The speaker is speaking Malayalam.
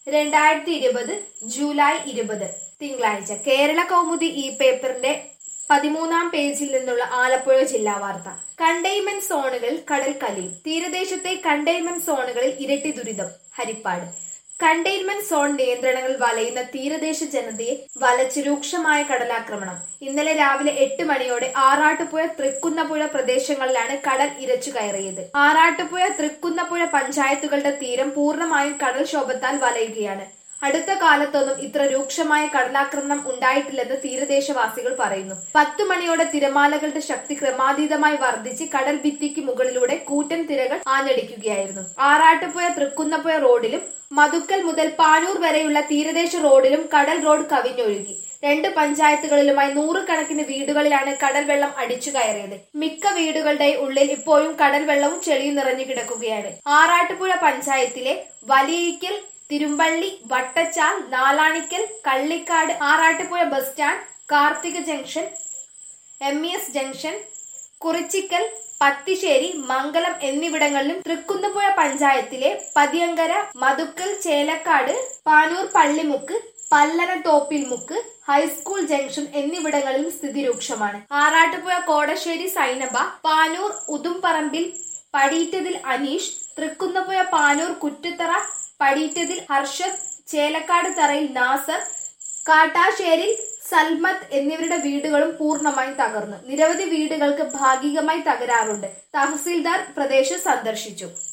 രണ്ടായിരത്തി ഇരുപത് ജൂലൈ ഇരുപത് തിങ്കളാഴ്ച കേരള കൗമുദി ഈ പേപ്പറിന്റെ പതിമൂന്നാം പേജിൽ നിന്നുള്ള ആലപ്പുഴ ജില്ലാ വാർത്ത കണ്ടെയ്ൻമെന്റ് സോണുകളിൽ കടൽ കലിയും തീരദേശത്തെ കണ്ടെയ്ൻമെന്റ് സോണുകളിൽ ഇരട്ടി ദുരിതം ഹരിപ്പാട് കണ്ടെയ്ൻമെന്റ് സോൺ നിയന്ത്രണങ്ങൾ വലയുന്ന തീരദേശ ജനതയെ വലച്ച് രൂക്ഷമായ കടലാക്രമണം ഇന്നലെ രാവിലെ എട്ട് മണിയോടെ ആറാട്ടുപുഴ തൃക്കുന്നപ്പുഴ പ്രദേശങ്ങളിലാണ് കടൽ ഇരച്ചു കയറിയത് ആറാട്ടുപുഴ തൃക്കുന്നപ്പുഴ പഞ്ചായത്തുകളുടെ തീരം പൂർണ്ണമായും കടൽക്ഷോഭത്താൽ വലയുകയാണ് അടുത്ത കാലത്തൊന്നും ഇത്ര രൂക്ഷമായ കടലാക്രമണം ഉണ്ടായിട്ടില്ലെന്ന് തീരദേശവാസികൾ പറയുന്നു പത്തു മണിയോടെ തിരമാലകളുടെ ശക്തി ക്രമാതീതമായി വർദ്ധിച്ച് കടൽ ഭിത്തിക്ക് മുകളിലൂടെ കൂറ്റൻ തിരകൾ ആഞ്ഞടിക്കുകയായിരുന്നു ആറാട്ടുപുഴ തൃക്കുന്നപ്പുഴ റോഡിലും മതുക്കൽ മുതൽ പാനൂർ വരെയുള്ള തീരദേശ റോഡിലും കടൽ റോഡ് കവിഞ്ഞൊഴുകി രണ്ട് പഞ്ചായത്തുകളിലുമായി നൂറുകണക്കിന് വീടുകളിലാണ് കടൽ വെള്ളം അടിച്ചു കയറിയത് മിക്ക വീടുകളുടെ ഉള്ളിൽ ഇപ്പോഴും കടൽ വെള്ളവും ചെളിയും നിറഞ്ഞു കിടക്കുകയാണ് ആറാട്ടുപുഴ പഞ്ചായത്തിലെ Valiyikkal Thirumpally Vattachal Nalanikkal Kallikkad Arattupuzha bus stand Karthika junction M E S junction Kurichikkal Pathissery Mangalam എന്നിവിടങ്ങളിലും തൃക്കുന്നപ്പുഴ പഞ്ചായത്തിലെ പതിയങ്കര മതുക്കൽ ചേലക്കാട് പാനൂർ പള്ളിമുക്ക് പല്ലന തോപ്പിൽ മുക്ക് ഹൈസ്കൂൾ ജംഗ്ഷൻ എന്നിവിടങ്ങളിലും സ്ഥിതി രൂക്ഷമാണ് ആറാട്ടുപുഴ കോടശ്ശേരി സൈനബ പാനൂർ ഉദുംപറമ്പിൽ പടീറ്റതിൽ അനീഷ് തൃക്കുന്നപ്പുഴ പാനൂർ കുറ്റിത്തറ പടീറ്റതിൽ ഹർഷദ് ചേലക്കാട് തറയിൽ നാസർ കാട്ടാശ്ശേരിൽ സൽമത്ത് എന്നിവരുടെ വീടുകളും പൂർണ്ണമായും തകർന്നു നിരവധി വീടുകൾക്ക് ഭാഗികമായി തകരാറുണ്ട് തഹസീൽദാർ പ്രദേശം സന്ദർശിച്ചു